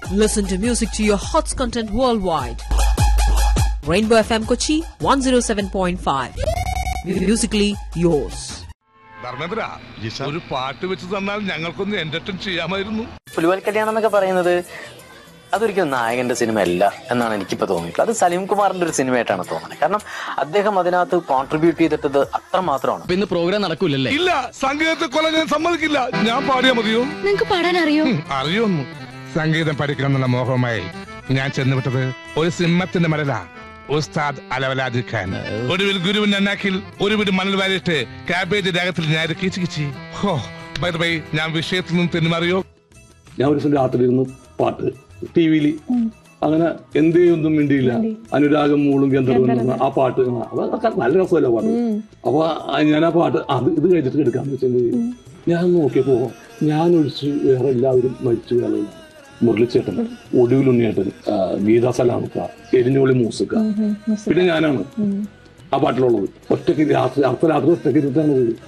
Listen to music to your hots content worldwide. Rainbow FM Kochi 107.5. Musically yours. Dharmendra ഒരു പാട്ട് വെച്ച് തന്നാൽ ഞങ്ങൾക്കൊന്ന് entertain ചെയ്യാമായിരുന്നു പുലിവൽ കല്യാണം എന്നൊക്കെ പറയുന്നത് അതൊരിക്കലും നായകന്റെ സിനിമ അല്ല എന്നാണ് എനിക്കിപ്പോ തോന്നിയിട്ടുള്ളത് അത് സലീം കുമാറിന്റെ ഒരു സിനിമയായിട്ടാണ് തോന്നുന്നത് കാരണം അദ്ദേഹം അതിനകത്ത് കോൺട്രിബ്യൂട്ട് ചെയ്തിട്ടത് അത്ര മാത്രമാണ് അപ്പൊ ഇന്ന് പ്രോഗ്രാം നടക്കൂലല്ലേ ഇല്ല സംഗീതത്തെ കൊല്ലം ഞാൻ സമ്മതിക്കില്ല ഞാൻ പാടിയാ മതിയോ നിങ്ങക്ക് പാടാൻ അറിയോ ഉം, അറിയൊന്നു സംഗീതം പഠിക്കണം എന്നുള്ള മോഹവുമായി ഞാൻ ചെന്നുവിട്ടത് ഒരു സിംഹത്തിന്റെ മരല ഉസ്താദ് അലവലാദി ഖാൻ ഒടുവിൽ ഗുരുവിൻ നന്നാക്കിൽ ഒരു വീട് മണൽ വാരിയിട്ട് കാബേജ് രാഗത്തിൽ ഞാൻ കിച്ചു കിച്ചി ഹോ ബൈ ബൈ ഞാൻ വിഷയത്തിൽ നിന്ന് തെന്നുമാറിയോ ഞാൻ ഒരു ദിവസം രാത്രി ഇരുന്ന് പാട്ട് ടി വിയിൽ അങ്ങനെ എന്തേ ഒന്നും മിണ്ടിയില്ല അനുരാഗം മൂളും ഗന്ധർവ്വം ആ പാട്ട് ആ, അപ്പൊ അതൊക്കെ നല്ല രസമല്ല പാട്ട് അപ്പൊ ആ ഞാൻ ആ പാട്ട് അത് ഇത് കഴിഞ്ഞിട്ട് എടുക്കാന്ന് വെച്ചാൽ ഞാൻ നോക്കിയപ്പോ ഞാൻ ഒഴിച്ച് വേറെ എല്ലാവരും മരിച്ചു വേണം മുരളിച്ചേട്ടൻ ഒടുവിൽ ഉണ്ണിയേട്ടൻ ആ, ഗീതാ സലാമക്ക എരിഞ്ഞോളി മൂസക്ക പിന്നെ ഞാനാണ് ആ പാട്ടിലുള്ളത് ഒറ്റയ്ക്ക് രാത്രി അർദ്ധ രാത്രി ഒറ്റയ്ക്ക് ഇരുട്ടാണ്